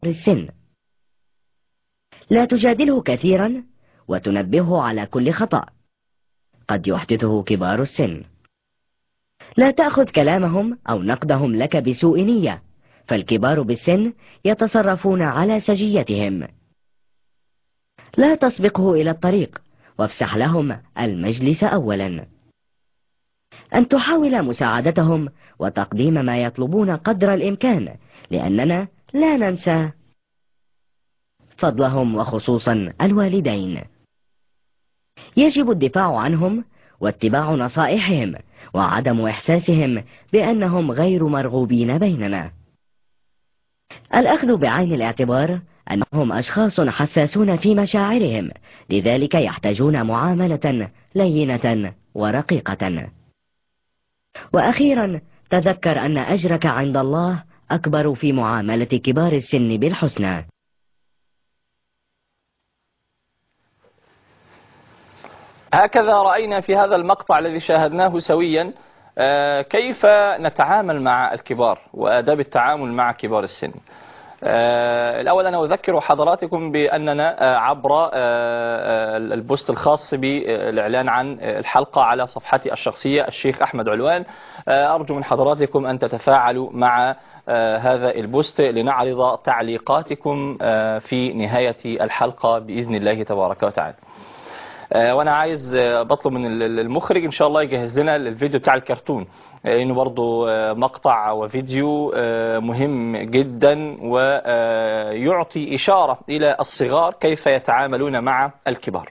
السن لا تجادله كثيرا وتنبهه على كل خطأ قد يحدثه كبار السن لا تأخذ كلامهم أو نقدهم لك بسوء نية فالكبار بالسن يتصرفون على سجيتهم لا تسبقه إلى الطريق وافسح لهم المجلس أولا أن تحاول مساعدتهم وتقديم ما يطلبون قدر الإمكان لأننا لا ننسى فضلهم وخصوصا الوالدين يجب الدفاع عنهم واتباع نصائحهم وعدم إحساسهم بأنهم غير مرغوبين بيننا الأخذ بعين الاعتبار أنهم أشخاص حساسون في مشاعرهم لذلك يحتاجون معاملة لينة ورقيقة وأخيرا تذكر أن أجرك عند الله أكبر في معاملة كبار السن بالحسنى هكذا رأينا في هذا المقطع الذي شاهدناه سويا آه، كيف نتعامل مع الكبار وآداب التعامل مع كبار السن آه، الأول أنا أذكر حضراتكم بأننا آه، عبر البوست الخاص بالإعلان عن الحلقة على صفحتي الشخصية الشيخ أحمد علوان أرجو من حضراتكم أن تتفاعلوا مع هذا البوست لنعرض تعليقاتكم في نهاية الحلقة بإذن الله تبارك وتعالى آه، وانا عايز آه، بطلب من المخرج ان شاء الله يجهز لنا الفيديو بتاع الكرتون لانه برضو آه، مقطع وفيديو مهم جدا ويعطي اشارة الى الصغار كيف يتعاملون مع الكبار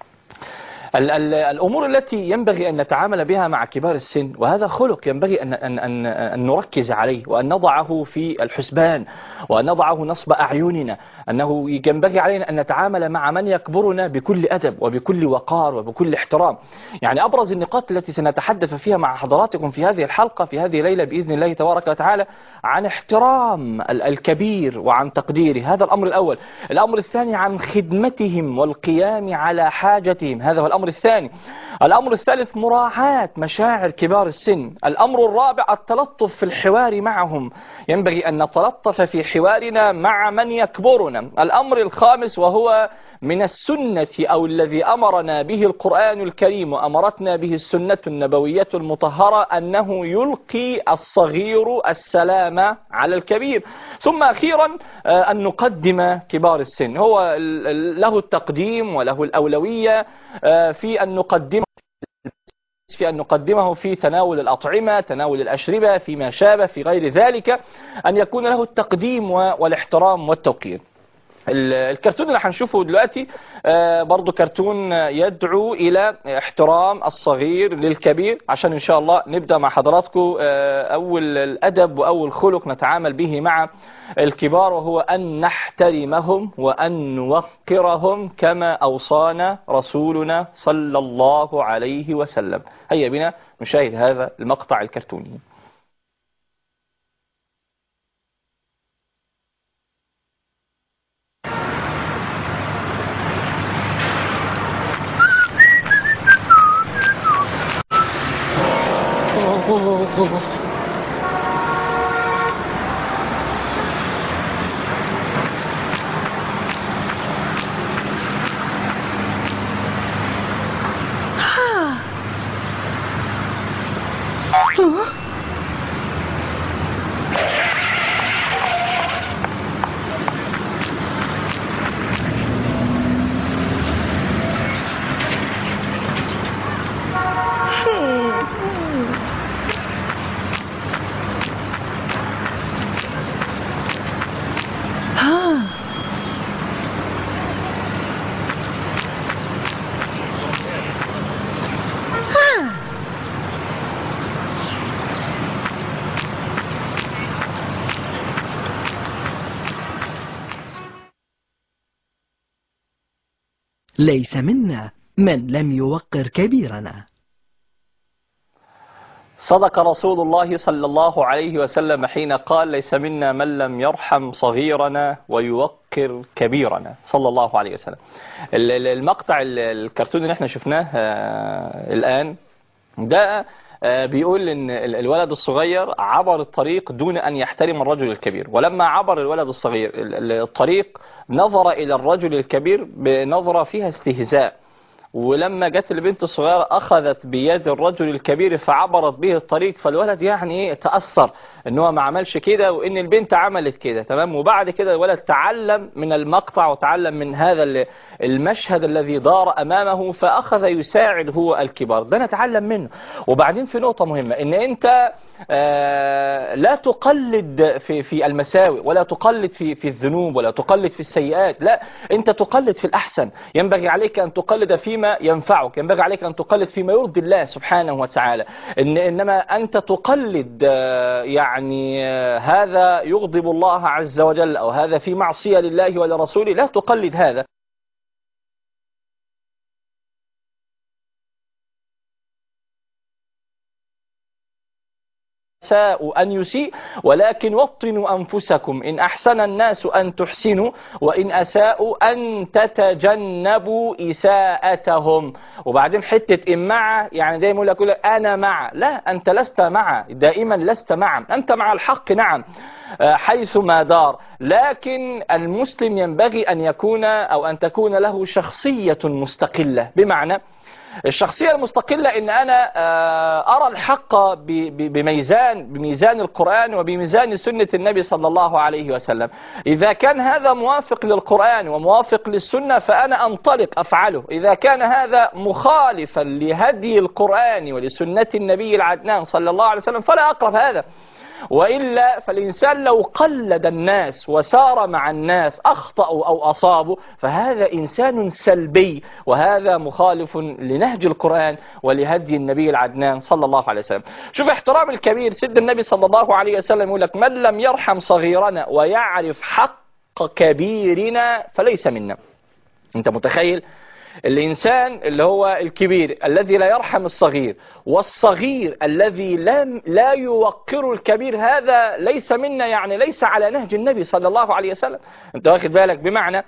الأمور التي ينبغي أن نتعامل بها مع كبار السن وهذا خلق ينبغي أن, أن, أن, أن نركز عليه وأن نضعه في الحسبان وأن نضعه نصب أعيننا أنه ينبغي علينا أن نتعامل مع من يكبرنا بكل أدب وبكل وقار وبكل احترام يعني أبرز النقاط التي سنتحدث فيها مع حضراتكم في هذه الحلقة في هذه الليلة بإذن الله تبارك وتعالى عن احترام الكبير وعن تقديره هذا الأمر الأول الأمر الثاني عن خدمتهم والقيام على حاجتهم هذا هو الأمر الثاني الأمر الثالث مراعاة مشاعر كبار السن الأمر الرابع التلطف في الحوار معهم ينبغي أن نتلطف في حوارنا مع من يكبرنا الأمر الخامس وهو من السنة أو الذي أمرنا به القرآن الكريم وأمرتنا به السنة النبوية المطهرة أنه يلقي الصغير السلام على الكبير ثم أخيرا آه، أن نقدم كبار السن هو له التقديم وله الأولوية آه، في أن نقدمه في أن نقدمه في تناول الأطعمة تناول الأشربة فيما شابه في غير ذلك أن يكون له التقديم والاحترام والتوقير الكرتون اللي هنشوفه دلوقتي آه، برضو كرتون يدعو إلى احترام الصغير للكبير عشان إن شاء الله نبدأ مع حضراتكم آه، أول الأدب وأول خلق نتعامل به مع الكبار وهو أن نحترمهم وأن نوقرهم كما أوصانا رسولنا صلى الله عليه وسلم هيا بنا نشاهد هذا المقطع الكرتوني ليس منا من لم يوقر كبيرنا صدق رسول الله صلى الله عليه وسلم حين قال ليس منا من لم يرحم صغيرنا ويوقر كبيرنا صلى الله عليه وسلم المقطع الكرتون اللي احنا شفناه آه، الآن ده آه، بيقول ان ال- الولد الصغير عبر الطريق دون ان يحترم الرجل الكبير ولما عبر الولد الصغير ال- ال- الطريق نظر الى الرجل الكبير بنظرة فيها استهزاء ولما جت البنت الصغيرة أخذت بيد الرجل الكبير فعبرت به الطريق فالولد يعني إيه تأثر إن هو ما عملش كده وإن البنت عملت كده تمام وبعد كده الولد تعلم من المقطع وتعلم من هذا ال- المشهد الذي دار أمامه فأخذ يساعد هو الكبار ده نتعلم منه وبعدين في نقطة مهمة إن أنت آه، لا تقلد في في المساوئ ولا تقلد في في الذنوب ولا تقلد في السيئات لا انت تقلد في الاحسن ينبغي عليك ان تقلد فيما ينفعك ينبغي عليك ان تقلد فيما يرضي الله سبحانه وتعالى إن انما انت تقلد آه، يعني آه، هذا يغضب الله عز وجل او هذا في معصية لله ولرسوله لا تقلد هذا ساء أن يسيء ولكن وطنوا أنفسكم إن أحسن الناس أن تحسنوا وإن أساءوا أن تتجنبوا إساءتهم وبعدين حتة إن مع يعني دايما يقول لك يقول لك أنا مع لا أنت لست مع دائما لست مع أنت مع الحق نعم آه، حيث ما دار لكن المسلم ينبغي أن يكون أو أن تكون له شخصية مستقلة بمعنى الشخصية المستقلة ان انا آه، ارى الحق ب- ب- بميزان بميزان القرآن وبميزان سنة النبي صلى الله عليه وسلم اذا كان هذا موافق للقرآن وموافق للسنة فانا انطلق افعله اذا كان هذا مخالفا لهدي القرآن ولسنة النبي العدنان صلى الله عليه وسلم فلا اقرب هذا وإلا فالإنسان لو قلد الناس وسار مع الناس أخطأوا أو أصابوا فهذا إنسان سلبي وهذا مخالف لنهج القرآن ولهدي النبي العدنان صلى الله عليه وسلم شوف احترام الكبير سيد النبي صلى الله عليه وسلم يقول لك من لم يرحم صغيرنا ويعرف حق كبيرنا فليس منا انت متخيل الإنسان اللي هو الكبير الذي لا يرحم الصغير والصغير الذي لا, لا يوقر الكبير هذا ليس منا يعني ليس على نهج النبي صلى الله عليه وسلم انت واخد بالك بمعنى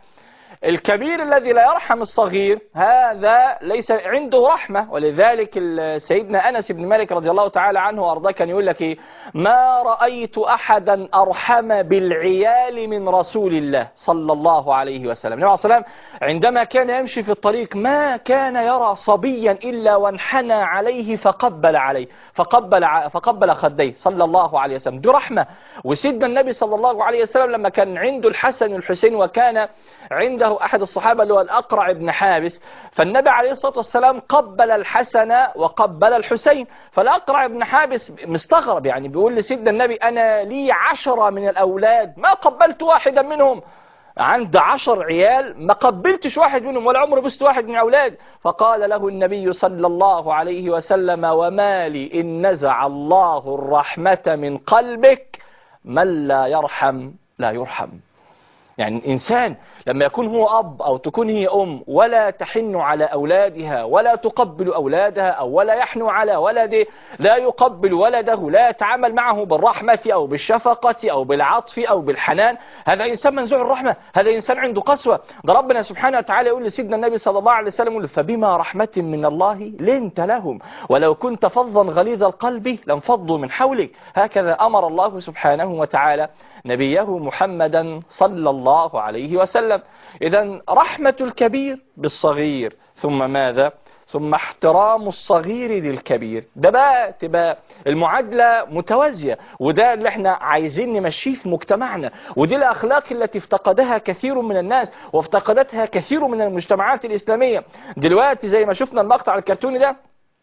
الكبير الذي لا يرحم الصغير هذا ليس عنده رحمة ولذلك ال- سيدنا أنس بن مالك رضي الله تعالى عنه وأرضاه كان يقول لك إيه ما رأيت أحدا أرحم بالعيال من رسول الله صلى الله عليه وسلم النبي عليه الصلاة والسلام عندما كان يمشي في الطريق ما كان يرى صبيا إلا وانحنى عليه فقبل عليه فقبل ع- فقبل خديه صلى الله عليه وسلم دي رحمة وسيدنا النبي صلى الله عليه وسلم لما كان عنده الحسن والحسين وكان عنده أحد الصحابة اللي هو الأقرع بن حابس فالنبي عليه الصلاة والسلام قبل الحسن وقبل الحسين فالأقرع بن حابس مستغرب يعني بيقول لسيدنا النبي أنا لي عشرة من الأولاد ما قبلت واحدا منهم عند عشر عيال ما قبلتش واحد منهم ولا عمري بست واحد من أولاد فقال له النبي صلى الله عليه وسلم وما لي إن نزع الله الرحمة من قلبك من لا يرحم لا يرحم يعني الإنسان لما يكون هو أب أو تكون هي أم ولا تحن على أولادها ولا تقبل أولادها أو ولا يحنو على ولده لا يقبل ولده لا يتعامل معه بالرحمة أو بالشفقة أو بالعطف أو بالحنان هذا إنسان منزوع الرحمة هذا إنسان عنده قسوة ده ربنا سبحانه وتعالى يقول لسيدنا النبي صلى الله عليه وسلم يقول فبما رحمة من الله لنت لهم ولو كنت فظا غليظ القلب لانفضوا من حولك هكذا أمر الله سبحانه وتعالى نبيه محمدا صلى الله عليه وسلم إذا رحمة الكبير بالصغير ثم ماذا ثم احترام الصغير للكبير ده بقى تبقى المعادلة متوازية وده اللي احنا عايزين نمشيه في مجتمعنا ودي الأخلاق التي افتقدها كثير من الناس وافتقدتها كثير من المجتمعات الإسلامية دلوقتي زي ما شفنا المقطع الكرتوني ده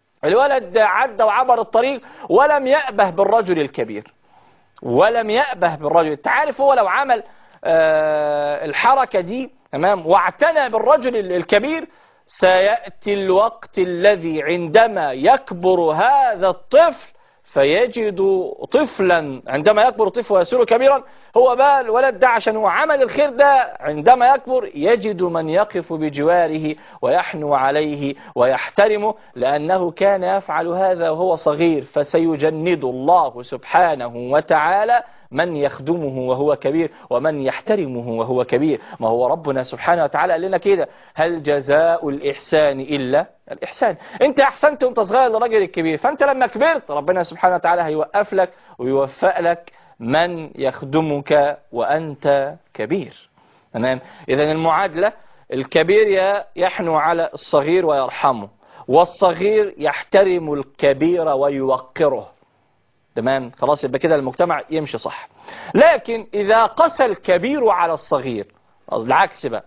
الولد عدى وعبر الطريق ولم يأبه بالرجل الكبير ولم يأبه بالرجل تعرف هو لو عمل آه الحركة دي تمام واعتنى بالرجل الكبير سيأتي الوقت الذي عندما يكبر هذا الطفل فيجد طفلا عندما يكبر طفل ويصير كبيرا هو بقى الولد ده عشان هو عمل الخير ده عندما يكبر يجد من يقف بجواره ويحنو عليه ويحترمه لأنه كان يفعل هذا وهو صغير فسيجند الله سبحانه وتعالى من يخدمه وهو كبير ومن يحترمه وهو كبير ما هو ربنا سبحانه وتعالى قال لنا كده هل جزاء الإحسان إلا الإحسان أنت أحسنت وأنت صغير للراجل الكبير فأنت لما كبرت ربنا سبحانه وتعالى هيوقف لك ويوفق لك من يخدمك وأنت كبير تمام إذا المعادلة الكبير يحنو على الصغير ويرحمه والصغير يحترم الكبير ويوقره تمام خلاص يبقى كده المجتمع يمشي صح لكن إذا قسى الكبير على الصغير العكس بقى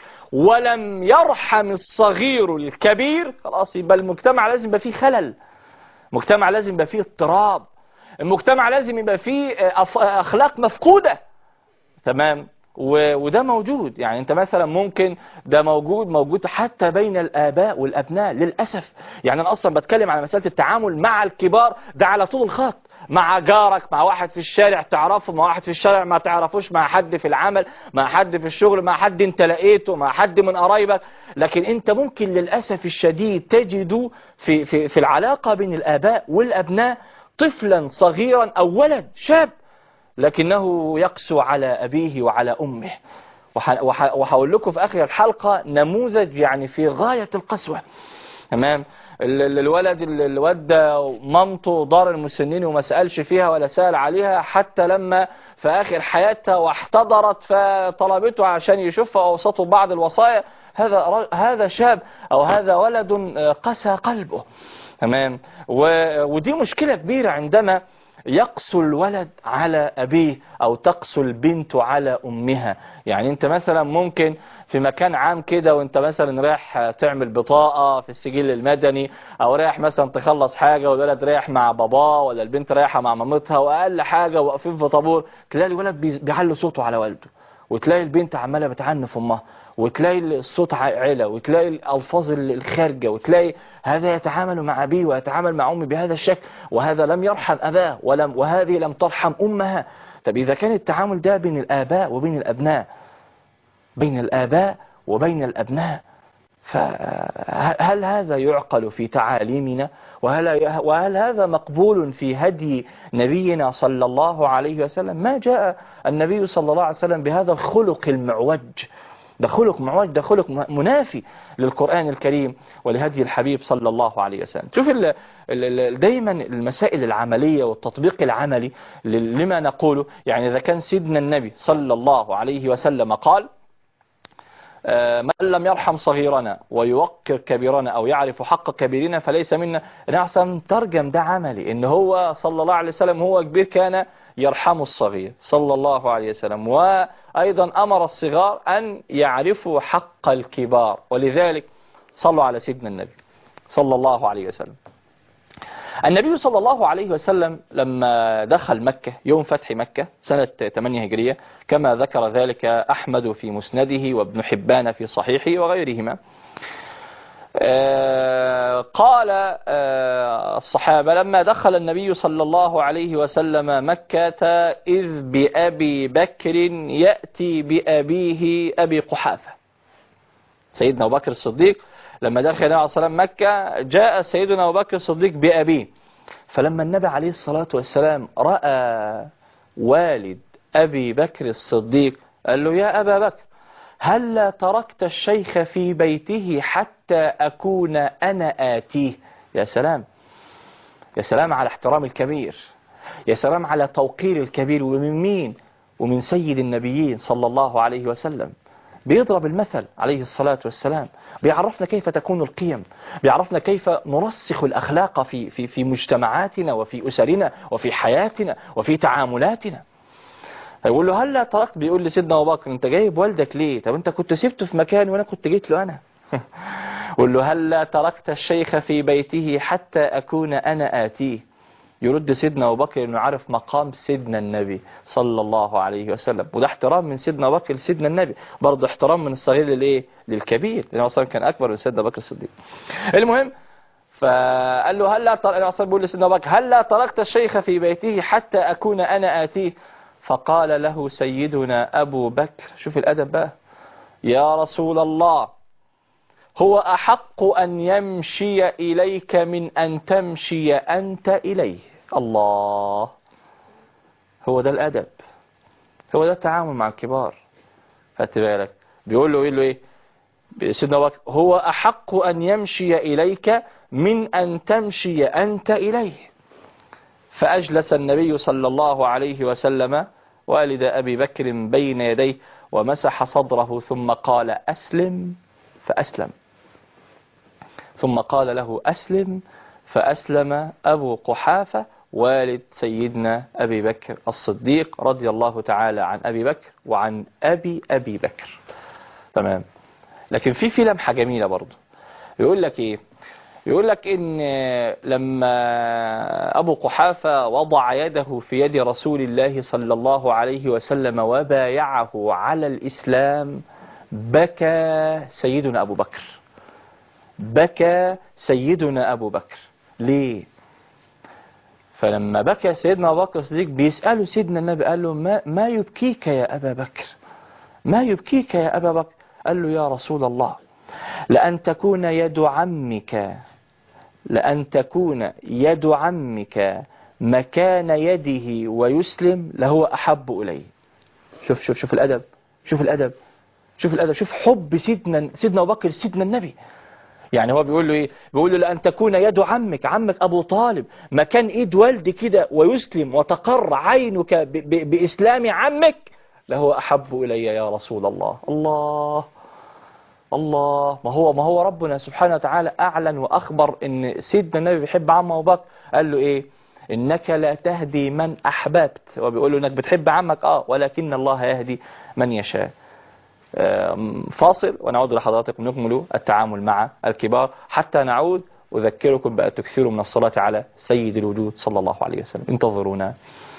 ولم يرحم الصغير الكبير خلاص يبقى المجتمع لازم يبقى فيه خلل المجتمع لازم يبقى فيه اضطراب المجتمع لازم يبقى فيه أخلاق مفقودة تمام وده موجود يعني انت مثلا ممكن ده موجود موجود حتى بين الآباء والأبناء للأسف يعني أنا أصلا بتكلم على مسألة التعامل مع الكبار ده على طول الخط مع جارك مع واحد في الشارع تعرفه مع واحد في الشارع ما تعرفوش مع حد في العمل مع حد في الشغل مع حد انت لقيته مع حد من قرايبك لكن انت ممكن للأسف الشديد تجد في, في, في العلاقة بين الآباء والأبناء طفلا صغيرا أو ولد شاب لكنه يقسو على أبيه وعلى أمه وهقول لكم في آخر الحلقة نموذج يعني في غاية القسوة تمام الولد اللي ودى مامته دار المسنين وما سألش فيها ولا سأل عليها حتى لما في آخر حياتها واحتضرت فطلبته عشان يشوفها أوسطه بعض الوصايا هذا هذا شاب أو هذا ولد قسى قلبه تمام ودي مشكلة كبيرة عندما يقسو الولد على أبيه أو تقسو البنت على أمها يعني أنت مثلا ممكن في مكان عام كده وانت مثلا رايح تعمل بطاقة في السجل المدني او رايح مثلا تخلص حاجة والولد رايح مع باباه ولا البنت رايحة مع مامتها واقل حاجة واقفين في طابور تلاقي الولد بيعلي صوته على والده وتلاقي البنت عمالة بتعنف امها وتلاقي الصوت عالة وتلاقي الألفاظ الخارجة وتلاقي هذا يتعامل مع أبيه ويتعامل مع أمي بهذا الشكل وهذا لم يرحم أباه ولم وهذه لم ترحم أمها طب إذا كان التعامل ده بين الآباء وبين الأبناء بين الآباء وبين الأبناء فهل هذا يعقل في تعاليمنا وهل, وهل هذا مقبول في هدي نبينا صلى الله عليه وسلم ما جاء النبي صلى الله عليه وسلم بهذا الخلق المعوج ده خلق معوج ده خلق منافي للقرآن الكريم ولهدي الحبيب صلى الله عليه وسلم شوف ال ال دايما المسائل العملية والتطبيق العملي لما نقوله يعني إذا كان سيدنا النبي صلى الله عليه وسلم قال من لم يرحم صغيرنا ويوقر كبيرنا أو يعرف حق كبيرنا فليس منا نحسن ترجم ده عملي إن هو صلى الله عليه وسلم هو كبير كان يرحم الصغير صلى الله عليه وسلم وأيضا أمر الصغار أن يعرفوا حق الكبار ولذلك صلوا على سيدنا النبي صلى الله عليه وسلم النبي صلى الله عليه وسلم لما دخل مكة يوم فتح مكة سنة 8 هجرية كما ذكر ذلك أحمد في مسنده وابن حبان في صحيحه وغيرهما قال الصحابة لما دخل النبي صلى الله عليه وسلم مكة إذ بأبي بكر يأتي بأبيه أبي قحافة سيدنا أبو بكر الصديق لما دخل النبي عليه الصلاة مكة جاء سيدنا أبو بكر الصديق بأبيه فلما النبي عليه الصلاة والسلام رأى والد أبي بكر الصديق قال له يا أبا بكر هل تركت الشيخ في بيته حتى أكون أنا آتيه يا سلام يا سلام على احترام الكبير يا سلام على توقير الكبير ومن مين ومن سيد النبيين صلى الله عليه وسلم بيضرب المثل عليه الصلاة والسلام بيعرفنا كيف تكون القيم بيعرفنا كيف نرسخ الأخلاق في, في, في مجتمعاتنا وفي أسرنا وفي حياتنا وفي تعاملاتنا فيقول له هل لا تركت بيقول لسيدنا أبو بكر أنت جايب والدك ليه طب أنت كنت سبته في مكان وأنا كنت جيت له أنا قول له هل لا تركت الشيخ في بيته حتى أكون أنا آتيه يرد سيدنا أبو بكر أنه عارف مقام سيدنا النبي صلى الله عليه وسلم وده احترام من سيدنا أبو بكر لسيدنا النبي برضه احترام من الصغير للإيه للكبير لأنه أصلا كان أكبر من سيدنا أبو بكر الصديق المهم فقال له هل لا تركت بيقول لسيدنا أبو بكر هل لا تركت الشيخ في بيته حتى أكون أنا آتيه فقال له سيدنا أبو بكر شوف الأدب بقى يا رسول الله هو أحق أن يمشي إليك من أن تمشي أنت إليه الله هو ده الأدب هو ده التعامل مع الكبار خدت بالك بيقول له يقول له ايه سيدنا أبو بكر هو أحق أن يمشي إليك من أن تمشي أنت إليه فأجلس النبي صلى الله عليه وسلم والد أبي بكر بين يديه ومسح صدره ثم قال أسلم فأسلم ثم قال له أسلم فأسلم أبو قحافة والد سيدنا أبي بكر الصديق رضي الله تعالى عن أبي بكر وعن أبي أبي بكر تمام لكن في في لمحة جميلة برضه يقول لك إيه يقول لك إن لما أبو قحافة وضع يده في يد رسول الله صلى الله عليه وسلم وبايعه على الإسلام بكى سيدنا أبو بكر بكى سيدنا أبو بكر ليه فلما بكى سيدنا أبو بكر الصديق بيسأله سيدنا النبي قال له ما, ما يبكيك يا أبا بكر ما يبكيك يا أبا بكر قال له يا رسول الله لأن تكون يد عمك لأن تكون يد عمك مكان يده ويسلم لهو أحب إليه شوف شوف شوف الأدب شوف الأدب شوف الأدب شوف حب سيدنا سيدنا أبو بكر سيدنا النبي يعني هو بيقول له ايه بيقول له لأن تكون يد عمك عمك أبو طالب مكان إيد والدي كده ويسلم وتقر عينك ب ب بإسلام عمك لهو أحب إلي يا رسول الله الله الله ما هو ما هو ربنا سبحانه وتعالى أعلن وأخبر إن سيدنا النبي بيحب عم أبو بكر قال له إيه إنك لا تهدي من أحببت وبيقول له إنك بتحب عمك آه ولكن الله يهدي من يشاء فاصل ونعود لحضراتكم نكمل التعامل مع الكبار حتى نعود أذكركم بأن تكثروا من الصلاة على سيد الوجود صلى الله عليه وسلم انتظرونا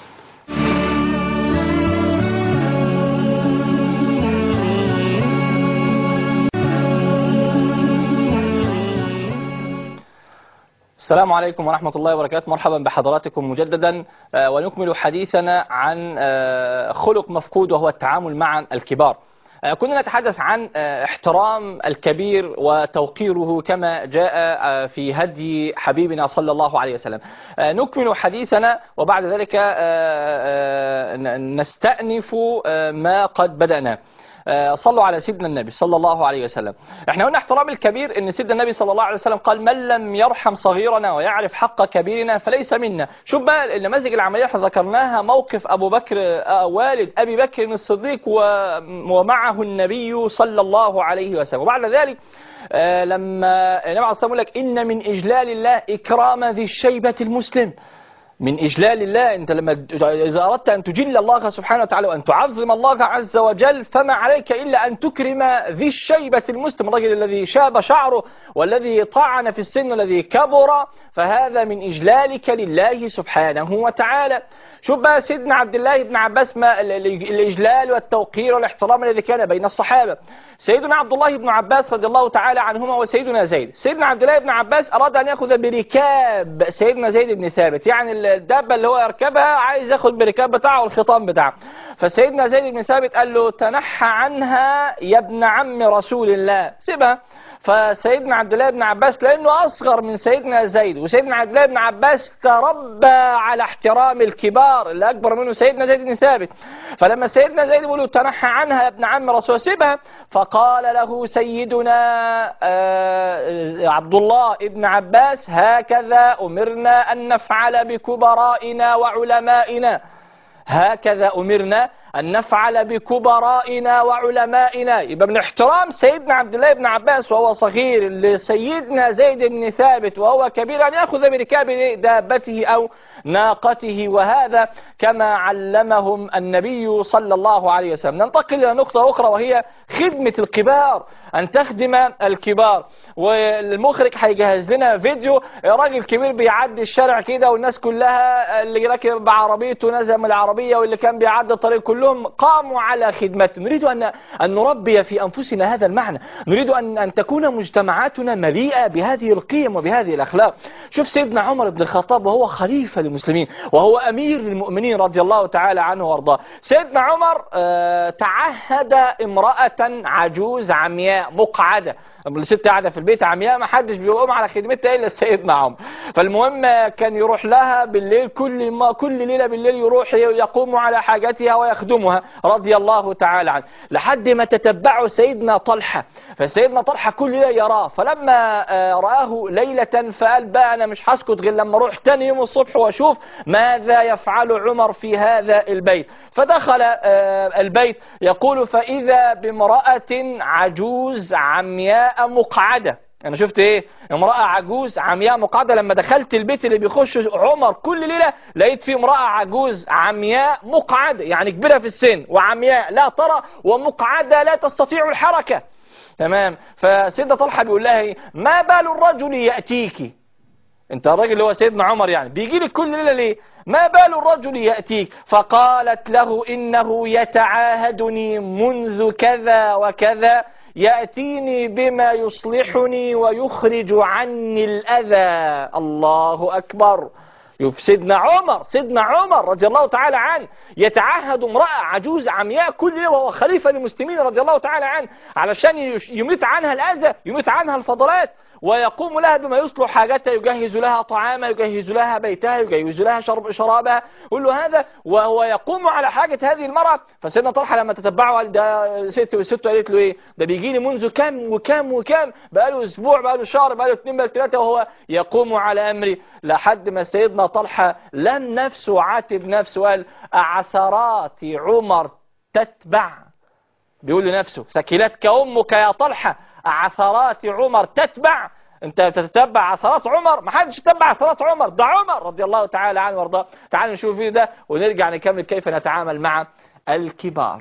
السلام عليكم ورحمة الله وبركاته مرحبا بحضراتكم مجددا ونكمل حديثنا عن خلق مفقود وهو التعامل مع الكبار كنا نتحدث عن احترام الكبير وتوقيره كما جاء في هدي حبيبنا صلى الله عليه وسلم نكمل حديثنا وبعد ذلك نستأنف ما قد بدأنا صلوا على سيدنا النبي صلى الله عليه وسلم احنا قلنا احترام الكبير ان سيدنا النبي صلى الله عليه وسلم قال من لم يرحم صغيرنا ويعرف حق كبيرنا فليس منا شوف بقى النماذج العمليه احنا ذكرناها موقف ابو بكر والد ابي بكر الصديق ومعه النبي صلى الله عليه وسلم وبعد ذلك لما النبي عليه الصلاه لك ان من اجلال الله اكرام ذي الشيبه المسلم من إجلال الله أنت لما إذا أردت أن تجل الله سبحانه وتعالى وأن تعظم الله عز وجل فما عليك إلا أن تكرم ذي الشيبة المسلم الرجل الذي شاب شعره والذي طعن في السن والذي كبر فهذا من إجلالك لله سبحانه وتعالى شوف بقى سيدنا عبد الله بن عباس ما الإجلال والتوقير والاحترام الذي كان بين الصحابة سيدنا عبد الله بن عباس رضي الله تعالى عنهما وسيدنا زيد سيدنا عبد الله بن عباس أراد أن يأخذ بركاب سيدنا زيد بن ثابت يعني الدابة اللي هو يركبها عايز ياخذ بركاب بتاعه والخطام بتاعه فسيدنا زيد بن ثابت قال له تنحى عنها يا ابن عم رسول الله سيبها فسيدنا عبد الله بن عباس لأنه أصغر من سيدنا زيد وسيدنا عبد الله بن عباس تربى على احترام الكبار اللي أكبر منه سيدنا زيد بن ثابت فلما سيدنا زيد بيقول له تنحى عنها يا ابن عم رسول سيبها فقال له سيدنا عبد الله بن عباس هكذا أمرنا أن نفعل بكبرائنا وعلمائنا هكذا أمرنا أن نفعل بكبرائنا وعلمائنا يبقى من احترام سيدنا عبد الله بن عباس وهو صغير لسيدنا زيد بن ثابت وهو كبير أن يأخذ بركاب دابته أو ناقته وهذا كما علمهم النبي صلى الله عليه وسلم ننتقل إلى نقطة أخرى وهي خدمة الكبار أن تخدم الكبار والمخرج هيجهز لنا فيديو راجل كبير بيعدي الشارع كده والناس كلها اللي راكب بعربيته نزل من العربية واللي كان بيعدي الطريق كلهم قاموا على خدمته نريد أن أن نربي في أنفسنا هذا المعنى نريد أن أن تكون مجتمعاتنا مليئة بهذه القيم وبهذه الأخلاق شوف سيدنا عمر بن الخطاب وهو خليفة للمسلمين وهو أمير للمؤمنين رضي الله تعالى عنه وارضاه سيدنا عمر آه تعهد امرأة عجوز عمياء مقعدة لما الست قاعده في البيت عمياء ما حدش بيقوم على خدمتها الا سيدنا عمر فالمهم كان يروح لها بالليل كل ما كل ليله بالليل يروح يقوم على حاجتها ويخدمها رضي الله تعالى عنه لحد ما تتبعه سيدنا طلحه فسيدنا طلحه كل ليله يراه فلما آه، راه ليله فقال بقى انا مش هسكت غير لما اروح تاني يوم الصبح واشوف ماذا يفعل عمر في هذا البيت فدخل آه، البيت يقول فاذا بامراه عجوز عمياء مقعده انا شفت ايه امرأة عجوز عمياء مقعدة لما دخلت البيت اللي بيخش عمر كل ليلة لقيت فيه امرأة عجوز عمياء مقعدة يعني كبيرة في السن وعمياء لا ترى ومقعدة لا تستطيع الحركة تمام فسيدنا طلحة بيقول لها ايه ما بال الرجل يأتيك انت الراجل اللي هو سيدنا عمر يعني بيجي لك كل ليلة ليه ما بال الرجل يأتيك فقالت له إنه يتعاهدني منذ كذا وكذا يأتيني بما يصلحني ويخرج عني الأذى الله أكبر يف سيدنا عمر سيدنا عمر رضي الله تعالى عنه يتعهد امرأة عجوز عمياء كل يوم وهو خليفة للمسلمين رضي الله تعالى عنه علشان يش- يميت عنها الأذى يميت عنها الفضلات ويقوم لها بما يصلح حاجتها يجهز لها طعاما يجهز لها بيتها يجهز لها شرب شرابها يقول له هذا وهو يقوم على حاجة هذه المرأة فسيدنا طلحة لما تتبعه قال ده ست وست قالت له ايه ده بيجي لي منذ كم وكم وكم بقاله اسبوع بقاله شهر بقاله اتنين بقاله ثلاثة وهو يقوم على امري لحد ما سيدنا طلحة لم نفسه عاتب نفسه قال اعثرات عمر تتبع بيقول لنفسه ثكلتك امك يا طلحه عثرات عمر تتبع انت بتتبع عثرات عمر ما حدش يتبع عثرات عمر ده عمر رضي الله تعالى عنه وارضاه تعالوا نشوف فيه ده ونرجع نكمل كيف نتعامل مع الكبار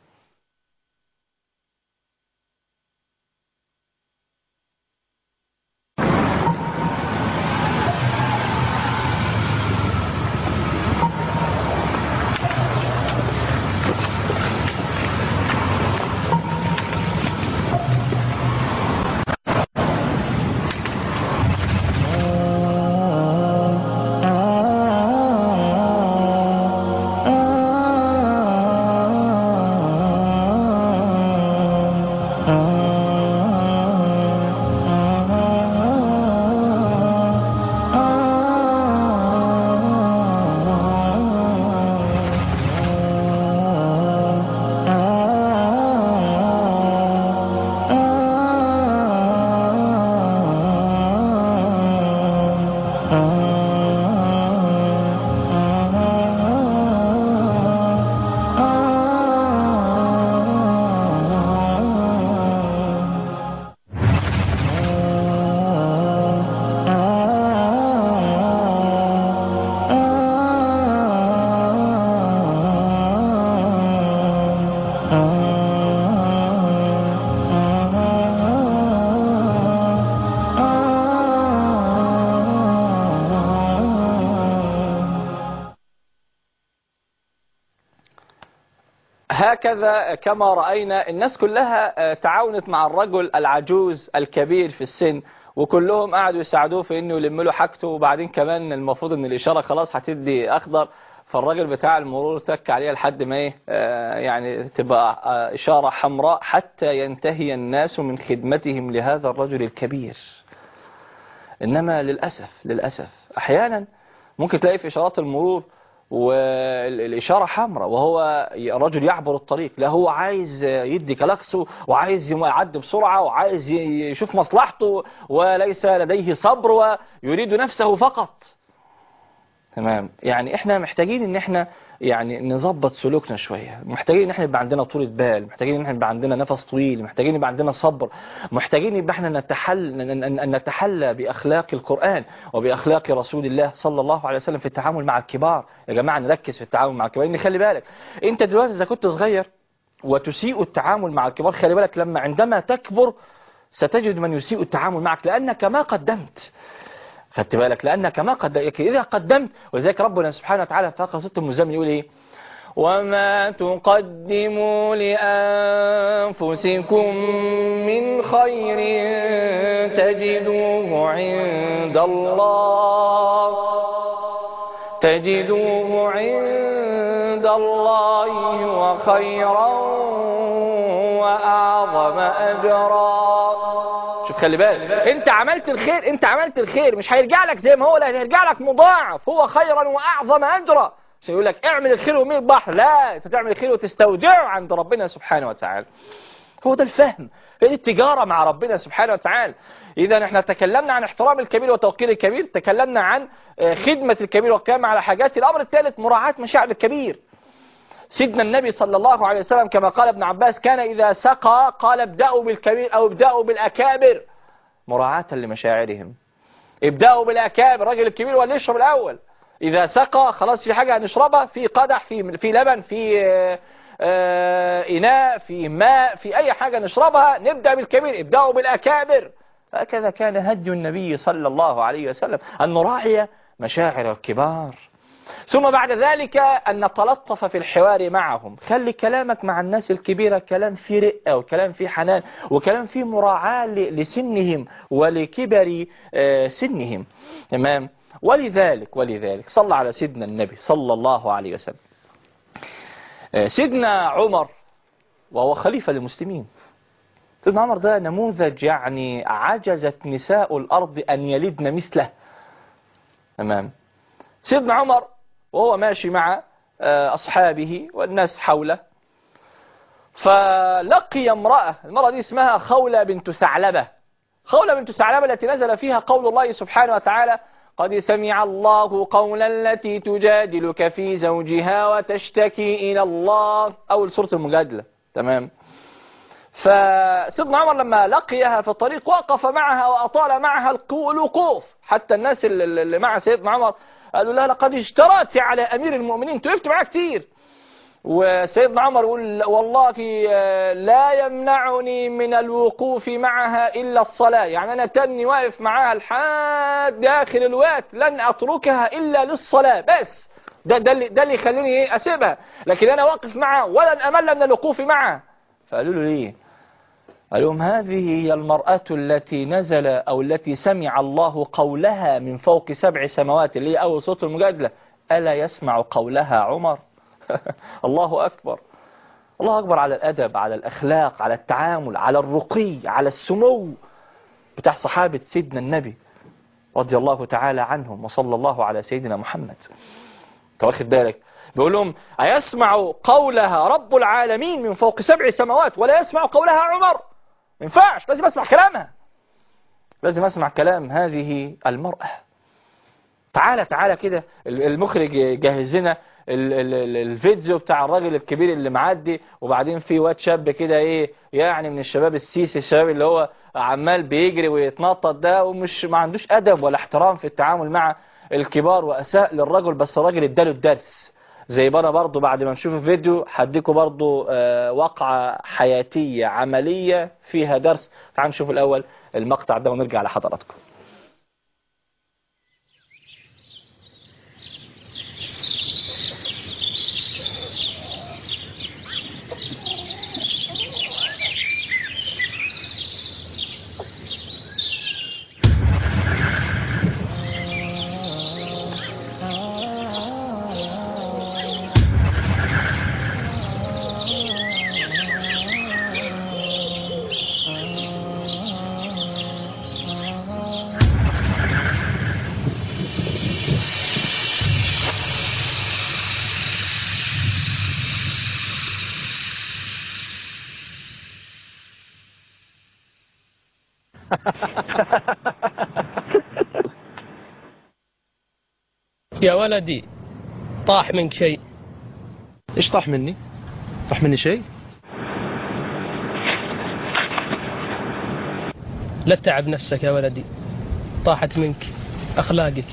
هكذا كما رأينا الناس كلها آه، تعاونت مع الرجل العجوز الكبير في السن وكلهم قعدوا يساعدوه في انه يلم له حاجته وبعدين كمان المفروض ان الاشاره خلاص هتدي اخضر فالراجل بتاع المرور تك عليها لحد ما ايه آه، يعني تبقى آه، اشاره حمراء حتى ينتهي الناس من خدمتهم لهذا الرجل الكبير انما للاسف للاسف احيانا ممكن تلاقي في اشارات المرور والإشارة حمراء وهو رجل يعبر الطريق لا هو عايز يدي كلاكسه وعايز يعدي بسرعة وعايز يشوف مصلحته وليس لديه صبر ويريد نفسه فقط تمام يعني احنا محتاجين ان احنا يعني نظبط سلوكنا شوية محتاجين ان احنا يبقى عندنا طولة بال محتاجين ان احنا يبقى عندنا نفس طويل محتاجين يبقى عندنا صبر محتاجين يبقى احنا نتحل ان أن نتحلى باخلاق القرآن وباخلاق رسول الله صلى الله عليه وسلم في التعامل مع الكبار يا جماعة نركز في التعامل مع الكبار لان خلي بالك انت دلوقتي اذا كنت صغير وتسيء التعامل مع الكبار خلي بالك لما عندما تكبر ستجد من يسيء التعامل معك لانك ما قدمت خدت بالك لأنك ما قد إذا قدمت ولذلك ربنا سبحانه وتعالى في آخر ست المزمل يقول إيه وما تقدموا لأنفسكم من خير تجدوه عند الله تجدوه عند الله وخيرا وأعظم أجرا شوف خلي بالك انت عملت الخير انت عملت الخير مش هيرجع لك زي ما هو لا هيرجع لك مضاعف هو خيرا واعظم اجرا مش يقول لك اعمل الخير وميل البحر لا انت تعمل الخير وتستودعه عند ربنا سبحانه وتعالى هو ده الفهم هي دي التجارة مع ربنا سبحانه وتعالى إذا احنا تكلمنا عن احترام الكبير وتوقير الكبير تكلمنا عن آه، خدمة الكبير والكلام على حاجات الأمر الثالث مراعاة مشاعر الكبير سيدنا النبي صلى الله عليه وسلم كما قال ابن عباس كان إذا سقى قال ابدأوا بالكبير أو ابدأوا بالأكابر مراعاة لمشاعرهم ابدأوا بالأكابر الراجل الكبير ولا يشرب الأول إذا سقى خلاص في حاجة هنشربها في قدح في في لبن في آه، آه، إناء في ماء في أي حاجة نشربها نبدأ بالكبير ابدأوا بالأكابر هكذا كان هدي النبي صلى الله عليه وسلم أن نراعي مشاعر الكبار ثم بعد ذلك أن نتلطف في الحوار معهم خلي كلامك مع الناس الكبيرة كلام فيه رقة وكلام فيه حنان وكلام فيه مراعاة ل- لسنهم ولكبر آه، سنهم تمام ولذلك ولذلك صلى على سيدنا النبي صلى الله عليه وسلم آه، سيدنا عمر وهو خليفة للمسلمين سيدنا عمر ده نموذج يعني عجزت نساء الأرض أن يلدن مثله تمام سيدنا عمر وهو ماشي مع آه، أصحابه والناس حوله فلقي امرأة المرأة دي اسمها خولة بنت ثعلبة خولة بنت ثعلبة التي نزل فيها قول الله سبحانه وتعالى قد سمع الله قولا التي تجادلك في زوجها وتشتكي إلى الله أول سورة المجادلة تمام فسيدنا عمر لما لقيها في الطريق وقف معها وأطال معها القو- الوقوف حتى الناس اللي اللي مع سيدنا عمر قالوا لها لقد اشترأت على أمير المؤمنين انت وقفت معاه كتير وسيدنا عمر يقول والله آه، لا يمنعني من الوقوف معها إلا الصلاة يعني أنا تاني واقف معاها لحد آخر الوقت لن أتركها إلا للصلاة بس ده ده اللي ده اللي يخليني ايه اسيبها لكن انا واقف معها ولن امل من الوقوف معها فقالوا له ليه قال لهم هذه هي المرأة التي نزل أو التي سمع الله قولها من فوق سبع سماوات اللي هي أول صوت المجادلة ألا يسمع قولها عمر الله أكبر الله أكبر على الأدب على الأخلاق على التعامل على الرقي على السمو بتاع صحابة سيدنا النبي رضي الله تعالى عنهم وصلى الله على سيدنا محمد انت واخد بالك بيقول لهم أيسمع قولها رب العالمين من فوق سبع سماوات ولا يسمع قولها عمر ما ينفعش لازم اسمع كلامها لازم اسمع كلام هذه المرأة تعالى تعالى كده المخرج يجهز لنا ال- ال- ال- الفيديو بتاع الراجل الكبير اللي معدي وبعدين في واد شاب كده ايه يعني من الشباب السيسي الشباب اللي هو عمال بيجري ويتنطط ده ومش ما عندوش ادب ولا احترام في التعامل مع الكبار واساء للرجل بس الراجل اداله الدرس زي ما انا برضو بعد ما نشوف الفيديو هديكم برضو آه، واقعة حياتية عملية فيها درس تعالوا نشوف الاول المقطع ده ونرجع لحضراتكم يا ولدي طاح منك شيء ايش طاح مني؟ طاح مني شيء؟ لا تتعب نفسك يا ولدي طاحت منك أخلاقك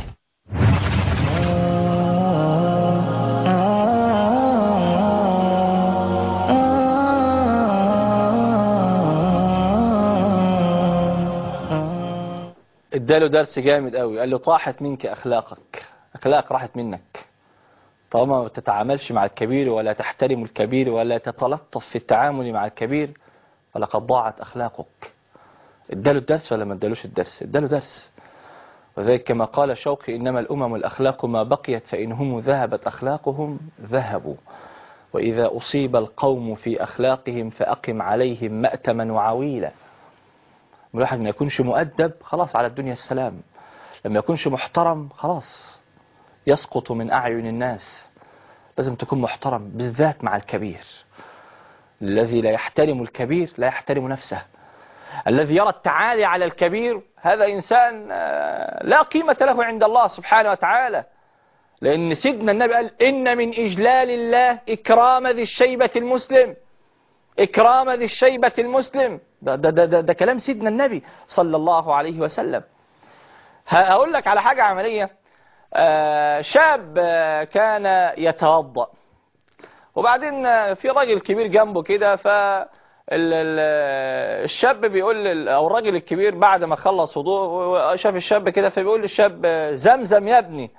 اداله درس جامد قوي قال له طاحت منك اخلاقك اخلاقك راحت منك طالما ما تتعاملش مع الكبير ولا تحترم الكبير ولا تتلطف في التعامل مع الكبير فلقد ضاعت اخلاقك اداله الدرس ولا ما ادالوش الدرس اداله درس وذلك كما قال شوقي انما الامم الاخلاق ما بقيت فان هم ذهبت اخلاقهم ذهبوا واذا اصيب القوم في اخلاقهم فاقم عليهم مأتما وعويلا الواحد ما يكونش مؤدب خلاص على الدنيا السلام لما يكونش محترم خلاص يسقط من أعين الناس لازم تكون محترم بالذات مع الكبير الذي لا يحترم الكبير لا يحترم نفسه الذي يرى التعالي على الكبير هذا إنسان آه، لا قيمة له عند الله سبحانه وتعالى لأن سيدنا النبي قال إن من إجلال الله إكرام ذي الشيبة المسلم إكرام ذي الشيبة المسلم ده, ده, ده, ده, ده كلام سيدنا النبي صلى الله عليه وسلم هقول لك على حاجة عملية آه، شاب آه، كان يتوضأ وبعدين آه، في راجل كبير جنبه كده ف ال- ال- الشاب بيقول لل- او الراجل الكبير بعد ما خلص وضوء شاف الشاب كده فبيقول للشاب آه، زمزم يا ابني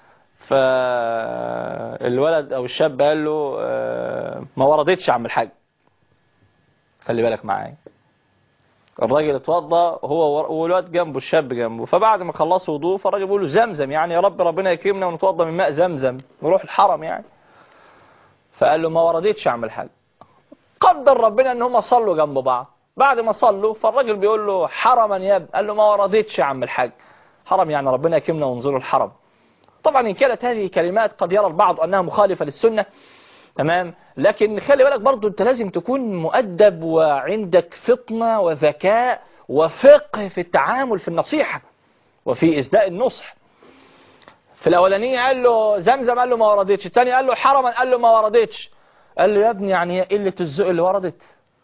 فالولد او الشاب قال له آه، ما وردتش يا عم الحاج خلي بالك معايا الراجل اتوضى هو ور- والواد جنبه الشاب جنبه فبعد ما خلصوا وضوء فالراجل بيقول له زمزم يعني يا رب ربنا يكرمنا ونتوضى من ماء زمزم نروح الحرم يعني فقال له ما وردتش يا عم الحاج قدر ربنا ان هم صلوا جنب بعض بعد ما صلوا فالراجل بيقول له حرما يا ابن قال له ما وردتش يا عم الحاج حرم يعني ربنا يكرمنا ونزور الحرم طبعا إن كانت هذه كلمات قد يرى البعض أنها مخالفة للسنة تمام لكن خلي بالك برضو أنت لازم تكون مؤدب وعندك فطنة وذكاء وفقه في التعامل في النصيحة وفي إسداء النصح في الأولانية قال له زمزم قال له ما وردتش الثاني قال له حرما قال له ما وردتش قال له يا ابني يعني هي قلة الذوق اللي وردت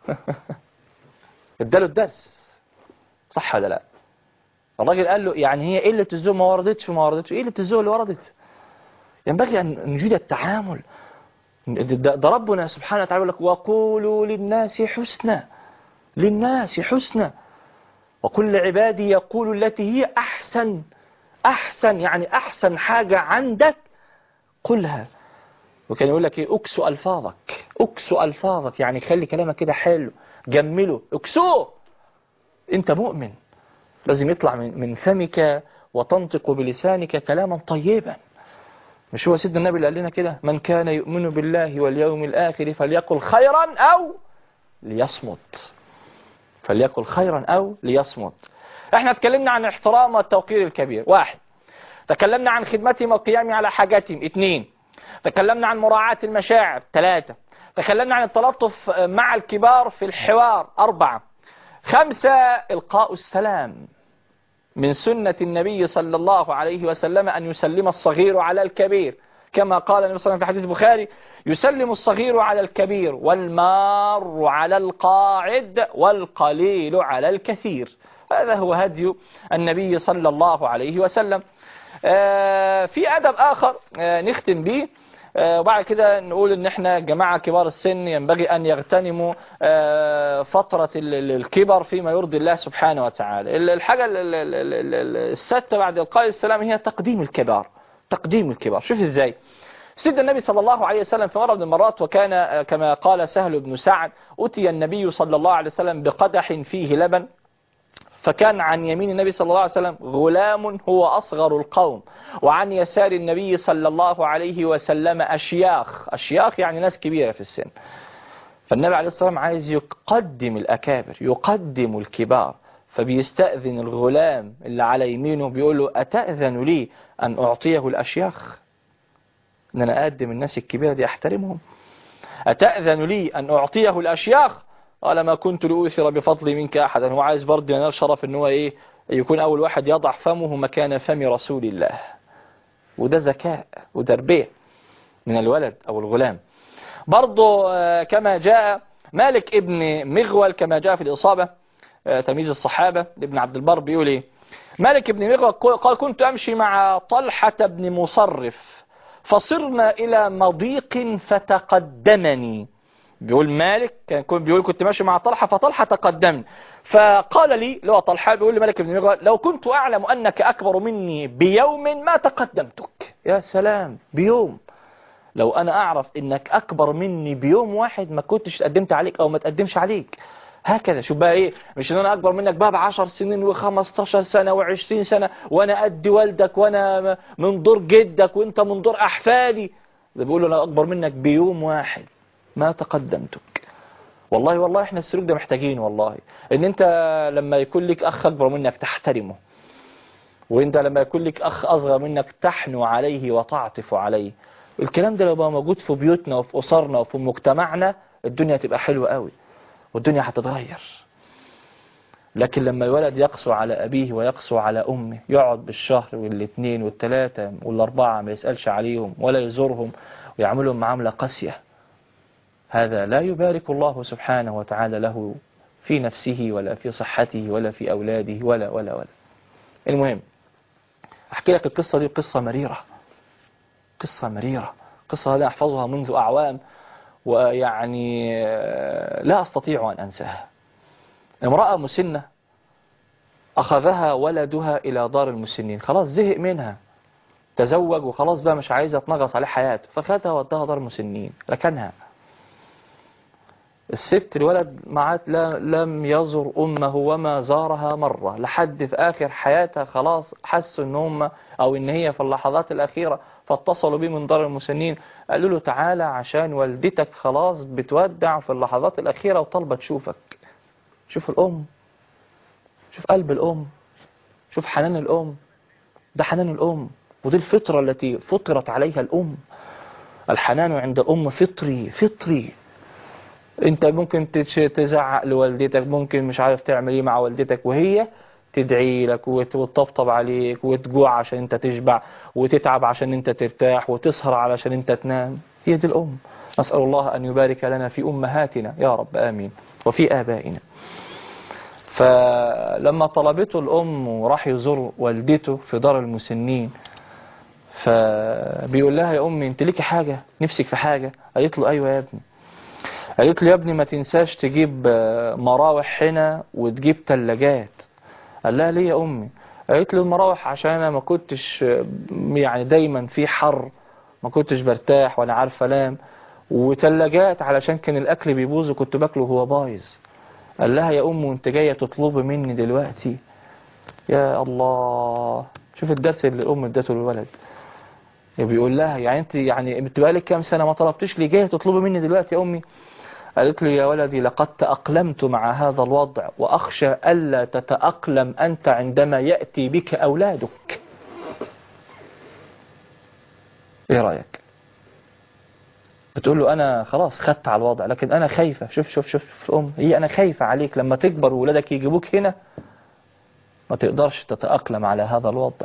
اداله الدرس صح ولا لا الراجل قال له يعني هي قلة الذوق ما وردتش وما وردتش ايه قلة الذوق اللي وردت ينبغي أن نجيد التعامل ده ده ربنا سبحانه وتعالى يقول لك وقولوا للناس حسنا للناس حسنا وكل عبادي يقول التي هي أحسن أحسن يعني أحسن حاجة عندك قلها وكان يقول لك ايه اكسو ألفاظك اكسو ألفاظك يعني خلي كلامك كده حلو جمله اكسوه انت مؤمن لازم يطلع من من فمك وتنطق بلسانك كلاما طيبا مش هو سيدنا النبي اللي قال لنا كده من كان يؤمن بالله واليوم الآخر فليقل خيرا أو ليصمت فليقل خيرا أو ليصمت احنا اتكلمنا عن احترام والتوقير الكبير واحد تكلمنا عن خدمتهم والقيام على حاجاتهم اثنين تكلمنا عن مراعاة المشاعر ثلاثة تكلمنا عن التلطف مع الكبار في الحوار أربعة خمسة إلقاء السلام من سنة النبي صلى الله عليه وسلم أن يسلم الصغير على الكبير كما قال النبي صلى الله عليه وسلم في حديث البخاري يسلم الصغير على الكبير والمار على القاعد والقليل على الكثير هذا هو هدي النبي صلى الله عليه وسلم آه، في أدب آخر آه، نختم به آه، وبعد كده نقول ان احنا جماعة كبار السن ينبغي ان يغتنموا آه، فترة ال- ال- الكبر فيما يرضي الله سبحانه وتعالى ال- الحاجة ال- ال- ال- ال- ال- الستة بعد إلقاء السلام هي تقديم الكبار تقديم الكبار شوف ازاي سيدنا النبي صلى الله عليه وسلم في مرة من المرات وكان آه، كما قال سهل بن سعد أتي النبي صلى الله عليه وسلم بقدح فيه لبن فكان عن يمين النبي صلى الله عليه وسلم غلام هو أصغر القوم وعن يسار النبي صلى الله عليه وسلم أشياخ أشياخ يعني ناس كبيرة في السن فالنبي عليه الصلاة والسلام عايز يقدم الأكابر يقدم الكبار فبيستأذن الغلام اللي على يمينه بيقول له أتأذن لي أن أعطيه الأشياخ أن أنا أقدم الناس الكبيرة دي أحترمهم أتأذن لي أن أعطيه الأشياخ قال ما كنت لأؤثر بفضلي منك أحدا هو عايز برضه ينال شرف ان هو إيه يكون أول واحد يضع فمه مكان فم رسول الله وده ذكاء وتربية من الولد أو الغلام برضه آه، كما جاء مالك ابن مغول كما جاء في الإصابة آه، تمييز الصحابة لابن عبد البر بيقول إيه مالك ابن مغول قال كنت أمشي مع طلحة بن مصرف فصرنا إلى مضيق فتقدمني بيقول مالك كان يكون بيقول كنت ماشي مع طلحة فطلحة تقدمني فقال لي اللي هو طلحة بيقول لمالك بن مغول لو كنت أعلم أنك أكبر مني بيوم ما تقدمتك يا سلام بيوم لو أنا أعرف إنك أكبر مني بيوم واحد ما كنتش تقدمت عليك أو ما تقدمش عليك هكذا شوف بقى ايه مش ان انا اكبر منك بقى بعشر سنين و15 سنة و20 سنة وانا قد والدك وانا من دور جدك وانت من دور احفادي ده بيقول له انا اكبر منك بيوم واحد ما تقدمتك والله والله احنا السلوك ده محتاجين والله ان انت لما يكون لك اخ اكبر منك تحترمه وانت لما يكون لك اخ اصغر منك تحنو عليه وتعطف عليه الكلام ده لو بقى موجود في بيوتنا وفي اسرنا وفي مجتمعنا الدنيا تبقى حلوة قوي والدنيا هتتغير لكن لما الولد يقسو على أبيه ويقسو على أمه يقعد بالشهر والاثنين والثلاثة والأربعة ما يسألش عليهم ولا يزورهم ويعملهم معاملة قاسية هذا لا يبارك الله سبحانه وتعالى له في نفسه ولا في صحته ولا في أولاده ولا ولا ولا المهم أحكي لك القصة دي قصة مريرة قصة مريرة قصة لا أحفظها منذ أعوام ويعني آه، لا أستطيع أن أنساها امرأة مسنة أخذها ولدها إلى دار المسنين خلاص زهق منها تزوج وخلاص بقى مش عايزة تنغص عليه حياته فخدها وداها دار المسنين ركنها الست الولد معات لا لم يزر أمه وما زارها مرة لحد في آخر حياتها خلاص حسوا إن هم أو إن هي في اللحظات الأخيرة فاتصلوا بيه من دار المسنين قالوا له تعالى عشان والدتك خلاص بتودع في اللحظات الأخيرة وطالبة تشوفك شوف الأم شوف قلب الأم شوف حنان الأم ده حنان الأم ودي الفطرة التي فطرت عليها الأم الحنان عند الأم فطري فطري انت ممكن تش- تزعق لوالدتك ممكن مش عارف تعمل ايه مع والدتك وهي تدعي لك وت- وتطبطب عليك وتجوع عشان انت تشبع وتتعب عشان انت ترتاح وتسهر علشان انت تنام هي دي الأم نسأل الله أن يبارك لنا في أمهاتنا يا رب آمين وفي آبائنا فلما طلبته الأم وراح يزور والدته في دار المسنين فبيقول لها يا أمي أنت ليكي حاجة نفسك في حاجة قالت له أيوة يا ابني قالت له يا ابني ما تنساش تجيب آه، مراوح هنا وتجيب تلاجات قال لها ليه يا أمي قالت له المراوح عشان أنا ما كنتش آه، يعني دايما في حر ما كنتش برتاح وأنا عارف أنام وتلاجات علشان كان الأكل بيبوظ وكنت باكله وهو بايظ قال لها يا أم وانت جاية تطلبي مني دلوقتي يا الله شوف الدرس اللي الأم ادته للولد بيقول لها يعني انت يعني انت بقالك كام سنة ما طلبتش لي جاية تطلبي مني دلوقتي يا أمي قالت له يا ولدي لقد تأقلمت مع هذا الوضع وأخشى ألا تتأقلم أنت عندما يأتي بك أولادك إيه رأيك بتقول له أنا خلاص خدت على الوضع لكن أنا خايفة شوف شوف شوف الأم هي أنا خايفة عليك لما تكبر وولادك يجيبوك هنا ما تقدرش تتأقلم على هذا الوضع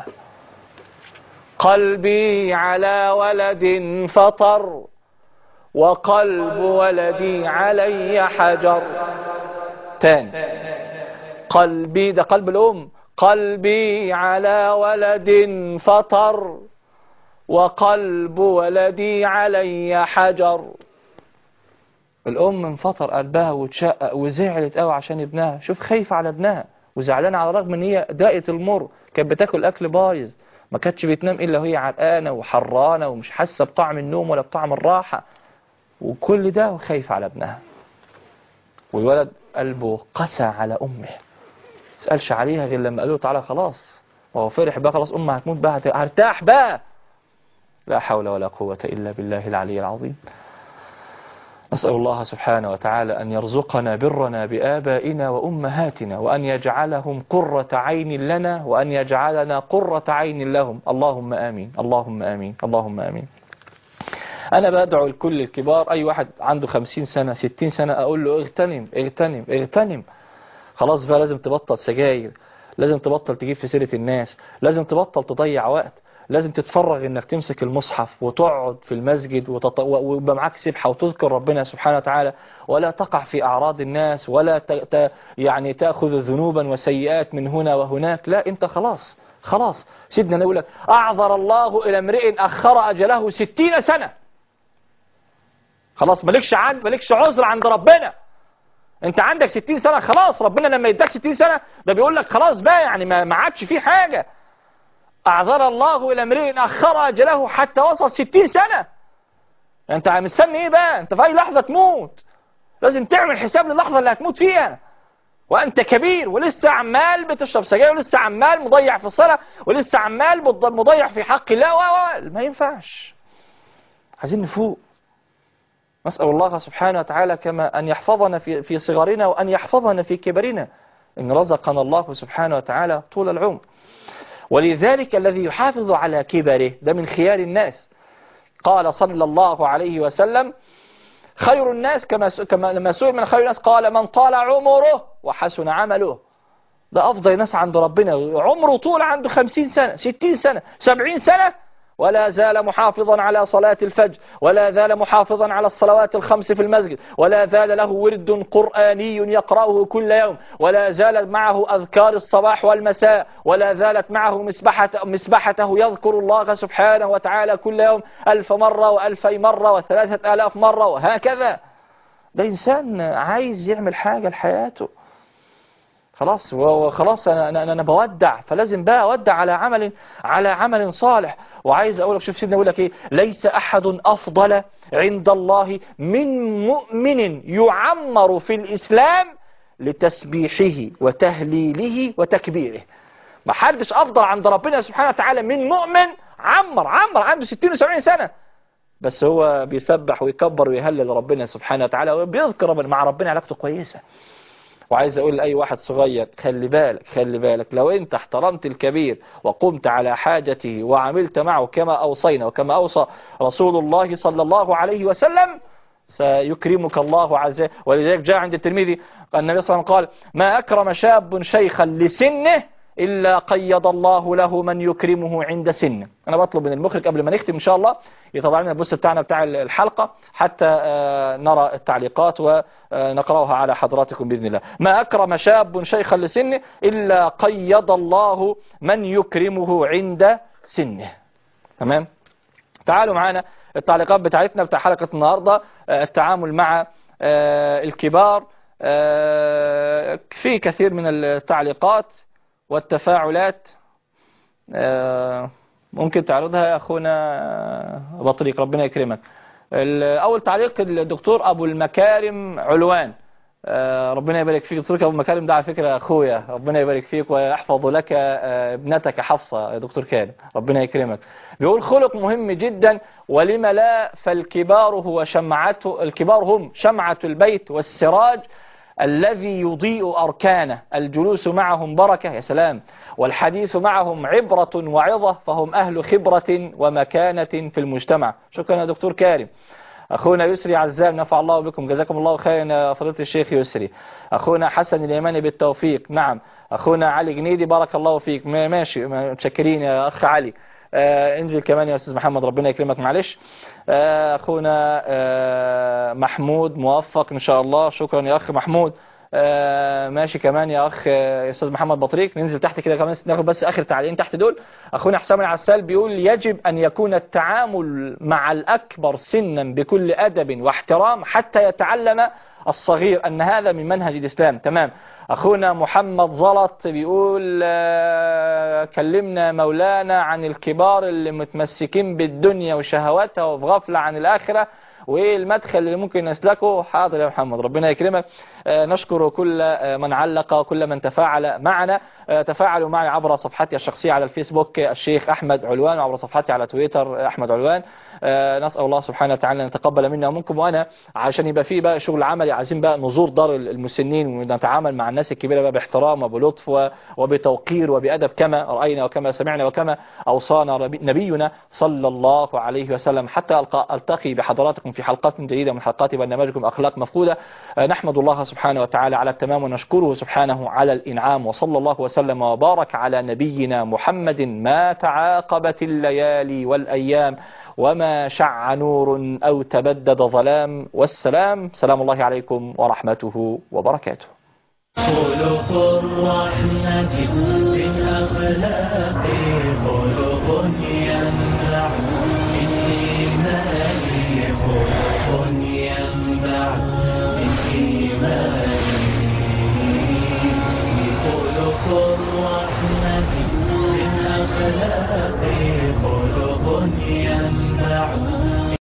قلبي على ولد فطر وقلب ولدي علي حجر تاني قلبي ده قلب الأم قلبي على ولد فطر وقلب ولدي علي حجر الأم انفطر قلبها وتشقق وزعلت قوي عشان ابنها شوف خايفة على ابنها وزعلانة على الرغم ان هي داقت المر كانت بتاكل أكل بايظ ما كانتش بتنام إلا وهي عرقانة وحرانة ومش حاسة بطعم النوم ولا بطعم الراحة وكل ده وخايف على ابنها والولد قلبه قسى على أمه سألش عليها غير لما قالوا تعالى خلاص وهو فرح بقى خلاص أمه هتموت بقى هت- هرتاح بقى لا حول ولا قوة إلا بالله العلي العظيم نسأل الله سبحانه وتعالى أن يرزقنا برنا بآبائنا وأمهاتنا وأن يجعلهم قرة عين لنا وأن يجعلنا قرة عين لهم اللهم آمين اللهم آمين اللهم آمين أنا بدعو لكل الكبار أي واحد عنده خمسين سنة ستين سنة أقول له اغتنم اغتنم اغتنم خلاص بقى لازم تبطل سجاير لازم تبطل تجيب في سيرة الناس لازم تبطل تضيع وقت لازم تتفرغ انك تمسك المصحف وتقعد في المسجد وتط... ويبقى معاك سبحة وتذكر ربنا سبحانه وتعالى ولا تقع في أعراض الناس ولا ت... ت... يعني تأخذ ذنوبا وسيئات من هنا وهناك لا انت خلاص خلاص سيدنا نقول لك أعذر الله إلى امرئ أخر أجله ستين سنة خلاص مالكش عند مالكش عذر عند ربنا انت عندك 60 سنة خلاص ربنا لما يديك 60 سنة ده بيقول لك خلاص بقى يعني ما ما عادش فيه حاجة اعذر الله الى امرئ اخر اجله حتى وصل 60 سنة انت مستني ايه بقى انت في اي لحظة تموت لازم تعمل حساب للحظة اللي هتموت فيها وانت كبير ولسه عمال بتشرب سجاير ولسه عمال مضيع في الصلاة ولسه عمال بتض- مضيع في حق الله و و- و- ما ينفعش عايزين نفوق نسأل الله سبحانه وتعالى كما أن يحفظنا في, في صغرنا وأن يحفظنا في كبرنا إن رزقنا الله سبحانه وتعالى طول العمر ولذلك الذي يحافظ على كبره ده من خيار الناس قال صلى الله عليه وسلم خير الناس كما كما لما سئل من خير الناس قال من طال عمره وحسن عمله ده أفضل ناس عند ربنا عمره طول عنده خمسين سنة ستين سنة سبعين سنة ولا زال محافظا على صلاة الفجر ولا زال محافظا على الصلوات الخمس في المسجد ولا زال له ورد قرآني يقرأه كل يوم ولا زال معه أذكار الصباح والمساء ولا زالت معه مسبحة مسبحته يذكر الله سبحانه وتعالى كل يوم ألف مرة وألفي مرة وثلاثة آلاف مرة وهكذا ده إنسان عايز يعمل حاجة لحياته خلاص وخلاص انا انا انا بودع فلازم بقى اودع على عمل على عمل صالح وعايز اقول لك شوف سيدنا يقول لك ايه ليس احد افضل عند الله من مؤمن يعمر في الاسلام لتسبيحه وتهليله وتكبيره ما حدش افضل عند ربنا سبحانه وتعالى من مؤمن عمر عمر عنده 60 و70 سنه بس هو بيسبح ويكبر ويهلل ربنا سبحانه وتعالى وبيذكر ربنا مع ربنا علاقته كويسه وعايز اقول لاي واحد صغير خلي بالك خلي بالك لو انت احترمت الكبير وقمت على حاجته وعملت معه كما اوصينا وكما اوصى رسول الله صلى الله عليه وسلم سيكرمك الله عز وجل ولذلك جاء عند الترمذي النبي صلى الله عليه وسلم قال ما اكرم شاب شيخا لسنه إلا قيض الله له من يكرمه عند سنه أنا بطلب من المخرج قبل ما نختم إن شاء الله يطلع لنا البوست بتاعنا بتاع الحلقة حتى نرى التعليقات ونقرأها على حضراتكم بإذن الله ما أكرم شاب شيخا لسنه إلا قيض الله من يكرمه عند سنه تمام تعالوا معنا التعليقات بتاعتنا بتاع حلقة النهاردة التعامل مع الكبار في كثير من التعليقات والتفاعلات ممكن تعرضها يا أخونا بطريق ربنا يكرمك أول تعليق الدكتور أبو المكارم علوان ربنا يبارك فيك دكتور أبو المكارم ده على فكرة أخويا ربنا يبارك فيك ويحفظ لك ابنتك حفصة يا دكتور كارم ربنا يكرمك بيقول خلق مهم جدا ولم لا فالكبار هو شمعته الكبار هم شمعة البيت والسراج الذي يضيء أركانه الجلوس معهم بركة يا سلام والحديث معهم عبرة وعظة فهم أهل خبرة ومكانة في المجتمع شكرا يا دكتور كارم أخونا يسري عزام نفع الله بكم جزاكم الله خيرا يا فضيلة الشيخ يسري أخونا حسن اليماني بالتوفيق نعم أخونا علي جنيدي بارك الله فيك ماشي متشكرين يا أخ علي آه انزل كمان يا أستاذ محمد ربنا يكرمك معلش آه أخونا آه محمود موفق إن شاء الله شكرا يا أخ محمود آه ماشي كمان يا أخ يا أستاذ محمد بطريق ننزل تحت كده كمان ناخد بس آخر تعليقين تحت دول أخونا حسام العسال بيقول يجب أن يكون التعامل مع الأكبر سنا بكل أدب واحترام حتى يتعلم الصغير أن هذا من منهج الإسلام تمام أخونا محمد زلط بيقول كلمنا مولانا عن الكبار اللي متمسكين بالدنيا وشهواتها وفي غفلة عن الآخرة وايه المدخل اللي ممكن نسلكه حاضر يا محمد ربنا يكرمك نشكر كل من علق وكل من تفاعل معنا تفاعلوا معي عبر صفحتي الشخصية على الفيسبوك الشيخ أحمد علوان وعبر صفحتي على تويتر أحمد علوان نسأل الله سبحانه وتعالى أن يتقبل منا ومنكم وأنا عشان يبقى فيه بقى شغل عملي عايزين بقى نزور دار المسنين ونتعامل مع الناس الكبيرة بقى باحترام وبلطف وبتوقير وبأدب كما رأينا وكما سمعنا وكما أوصانا نبينا صلى الله عليه وسلم حتى ألتقي بحضراتكم في حلقات جديدة من حلقات برنامجكم أخلاق مفقودة نحمد الله سبحانه وتعالى على التمام ونشكره سبحانه على الإنعام وصلى الله وسلم وبارك على نبينا محمد ما تعاقبت الليالي والأيام وما شع نور أو تبدد ظلام والسلام سلام الله عليكم ورحمته وبركاته خلق الرحمة بالأخلاق خلق ينبع من إيمان خلق ينبع من إيمان خلق الرحمة